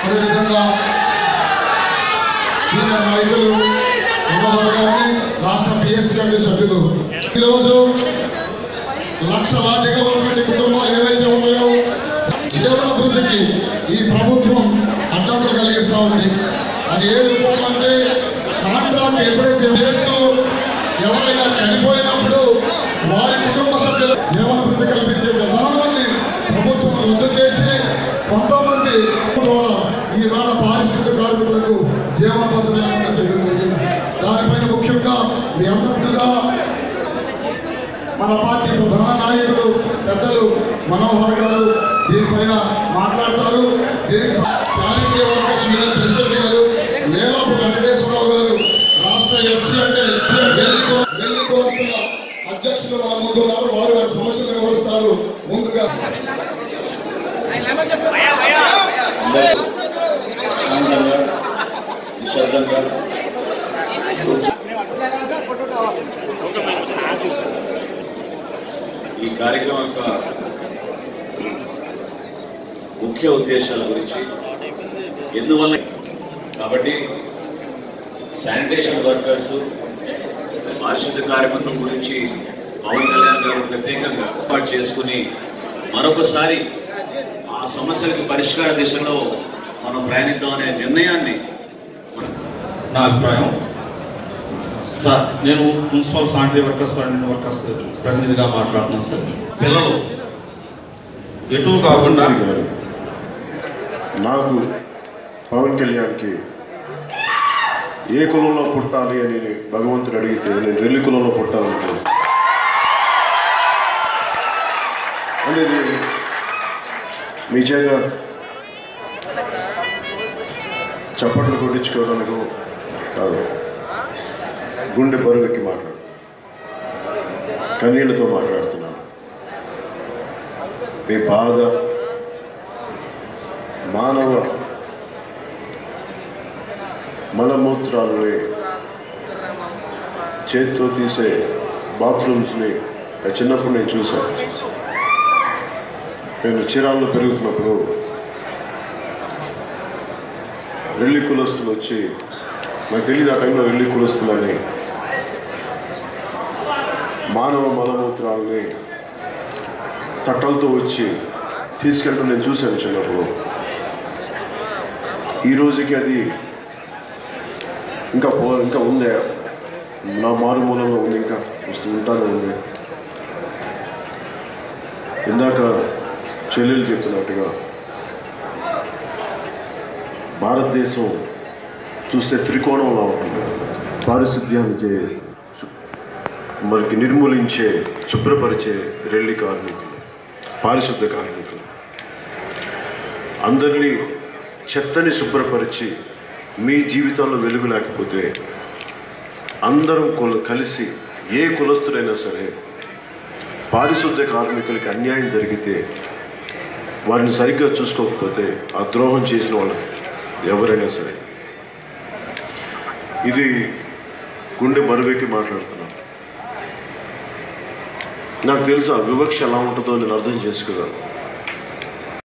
అదేవిధంగా సీనియర్ నాయకులు మనోహర్ గారిని రాష్ట్ర పిఎస్సీ కమిటీ సభ్యులు ఈరోజు లక్షలాదిగా ఉన్నటువంటి కుటుంబాలు ఏవైతే ఉన్నాయో జీవనాభివృద్ధికి ఈ ప్రభుత్వం అడ్డంకులు కలిగిస్తూ ఉంది అది ఏ రూపంలో అంటే కాంట్రాక్ట్ ఎప్పుడైతే చేస్తూ ఎవరైనా చనిపోయినప్పుడు వారి కుటుంబ సభ్యుల జీవనాభివృద్ధి కల్పించే విధానాన్ని ప్రభుత్వం రద్దు చేసి కొంతమంది ద్వారా ఈవేళ పారిశుద్ధ కార్మికులకు జీవన భద్రత లేకుండా చేయడం జరిగింది దానిపైన ముఖ్యంగా మీ అందరిగా మన పార్టీ ప్రధాన నాయకులు పెద్దలు మనోహర్ గారు దీనిపైన మాట్లాడతారు దీనికి చాణక్య వర్గ యూనియన్ ప్రెసిడెంట్ గారు వేలాపు వెంకటేశ్వరరావు గారు రాష్ట్ర ఎస్సీ అంటే వెల్లి కో- వెల్లి కోస్తున్న అధ్యక్షులు మన ముందు ఉన్నారు వారు వారి సమస్యలు నిర్వహిస్తారు ముందుగా శాంతంగా నిశ్శబ్దంగా ఈ కార్యక్రమం యొక్క ముఖ్య ఉద్దేశాల గురించి ఎందువల్ల కాబట్టి శానిటేషన్ వర్కర్స్ పారిశుద్ధ కార్యక్రమం గురించి పవన్ కళ్యాణ్ గారు ప్రత్యేకంగా ఏర్పాటు చేసుకుని మరొకసారి ఆ సమస్యలకు పరిష్కార దిశలో మనం ప్రయాణిద్దామనే నిర్ణయాన్ని నా అభిప్రాయం సార్ నేను municipal sanitary workers permanent workers ప్రతినిధిగా మాట్లాడుతున్నాను సార్ పిల్లలు ఎటు కాకుండా గారు నాకు పవన్ కళ్యాణ్కి ఏ కులంలో పుట్టాలి అని భగవంతుడు అడిగితే నేను రెల్లి కులంలో పుట్టాలనుకున్నాను అనేది నిజంగా చప్పట్లు కొట్టించుకోవడానికి కాదు గుండె బరువెక్కి మాట్లాడు కన్నీళ్లతో మాట్లాడుతున్నాను మీ బాధ మానవ మలమూత్రాలని చేతితో తీసే బాత్రూమ్స్ని చిన్నప్పుడు నేను చూశాను నేను చిరాల్లో పెరుగుతున్నప్పుడు రెల్లి కులస్తులు వచ్చి నాకు తెలియదు ఆ టైంలో రెల్లి కులస్తులని మానవ మలమూత్రాలని తట్టలతో వచ్చి తీసుకెళ్ళడం నేను చూశాను చిన్నప్పుడు ఈ రోజుకి అది ఇంకా పో ఇంకా ఉందే నా మారుమూలంలో ఉంది ఇంకా వస్తూ ఉంటానే ఉంది ఇందాక చెల్లెలు చెప్పినట్టుగా భారతదేశం చూస్తే త్రికోణంలో ఉంటుంది పారిశుద్ధ్యాన్ని చే మనకి నిర్మూలించే శుభ్రపరిచే రెల్లి కార్మికులు పారిశుద్ధ కార్మికులు అందరినీ చెత్తని శుభ్రపరిచి మీ జీవితంలో వెలుగు లేకపోతే అందరం కుల కలిసి ఏ కులస్తుడైనా సరే పారిశుద్ధ కార్మికులకి అన్యాయం జరిగితే వారిని సరిగ్గా చూసుకోకపోతే ఆ ద్రోహం చేసిన వాళ్ళు ఎవరైనా సరే ఇది గుండె బరువెక్కి మాట్లాడుతున్నాను నాకు తెలుసు ఆ వివక్ష ఎలా ఉంటుందో నేను అర్థం చేసుకున్నాను